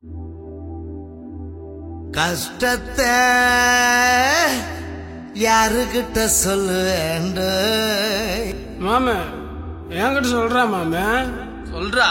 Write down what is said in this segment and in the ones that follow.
கஷ்டத்தை யாருகிட்ட சொல்லுவேண்ட மாமே என்கிட்ட சொல்றா மாமே சொல்றா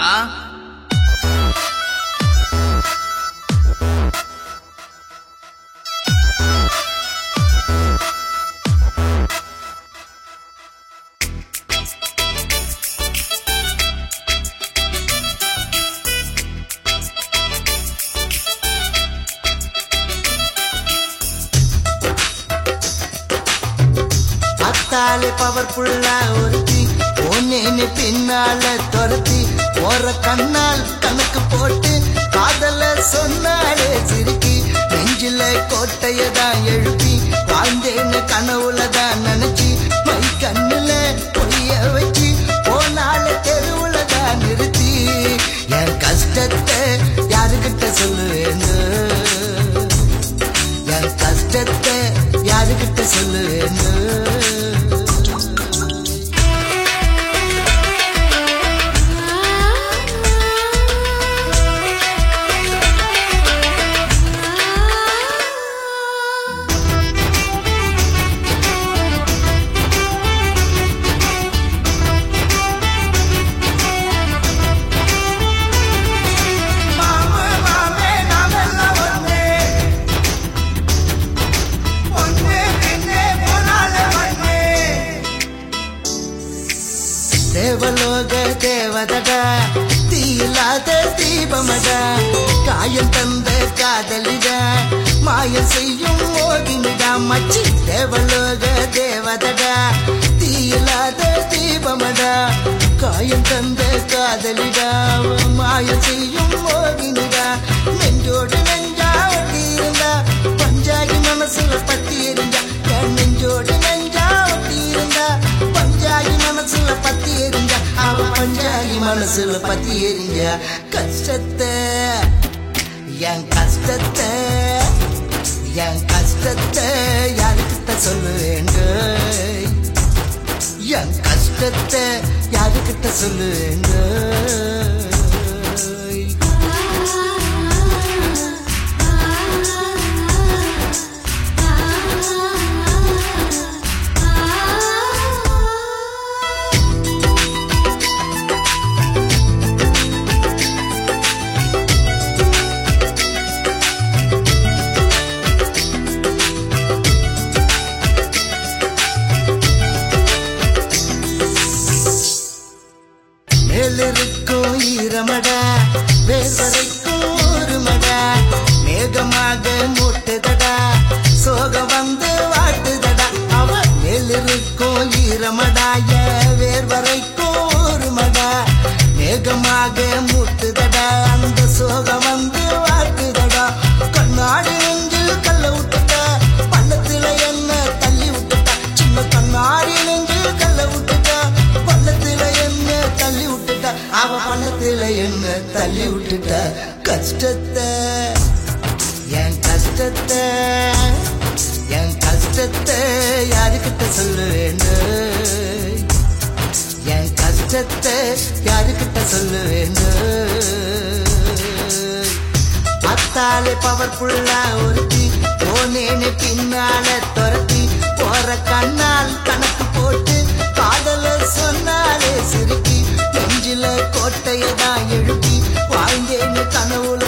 அத்தாலே பவர்ஃபுல்லா ஒருத்தி ஒன்னேன்னு பின்னால துரத்தி போற கண்ணால் கணக்கு போட்டு காதல சொன்னாலே சிரிக்கி நெஞ்சில கோட்டைய தான் எழுப்பி வாழ்ந்தேன்னு கனவுல தான் நினைச்சு மை கண்ணுல பொய்ய வச்சு போனால தெருவுல தான் நிறுத்தி என் கஷ்டத்தை யாருகிட்ட சொல்லுவேன்னு என் கஷ்டத்தை யாருகிட்ட சொல்லுவேன்னு தேவலோக தேவதடா தீயில்லாத தீபமடா காயம் தந்த காதலிடா மாயம் செய்யும் மோகினிடா மச்சி தேவலோக தேவதடா தீயில்லாத தீபமடா காயம் தந்த காதலிடா மாயம் செய்யும் மோகினிடா நெஞ்சோடு நெஞ்சா ஒட்டி இருந்தா பஞ்சாகி மனசுல பத்தி எரிஞ்சா என் நெஞ்சோடு நெஞ்சா ஒட்டி இருந்தா பஞ்சாகி மனசுல பத்தி எரிஞ்சா அவ பஞ்சாகி மனசுல பத்தி எரிஞ்சா கஷ்டத்தை என் கஷ்டத்தை என் கஷ்டத்தை யாருக்கிட்ட சொல்லுவேங்க என் கஷ்டத்தை யாருக்கிட்ட சொல்லுவேங்க மேலிருக்கும் ஈரமடா வேர்வரைக்கும் ஊருமடா மேகமாக மூட்டுதடா சோகம் வந்து வாட்டுதடா அவ மேலிருக்கும் ஈரமடா ஏ வேர்வரைக்கும் ஊருமடா மேகமாக மூட்டுதடா அந்த சோகம் வந்து வாட்டுதடா கண்ணாடி நெஞ்சில் கல்ல விட்டுட்டா பள்ளத்துல என்ன தள்ளி விட்டுட்டா சின்ன கண்ணாடி நெஞ்சில் கல்ல விட்டுட்டா பள்ளத்துல என்ன தள்ளி விட்டுட்டா அவ பள்ளத்துல என்ன தள்ளி விட்டுட்டா கஷ்டத்தை என் கஷ்டத்தை என் கஷ்டத்தை யாருக்கிட்ட சொல்லுவேன்னு என் கஷ்டத்தை யாருக்கிட்ட சொல்லுவேன்னு அத்தாலே பவர்ஃபுல்லா ஒருத்தி போனேன்னு பின்னால துரத்தி போற கண்ணால் கணக்கு போட்டு காதல சொன்னாலே சிரிக்கி நெஞ்சில கோட்டையை தான் எழுப்பி வாழ்ந்தேன்னு கனவுல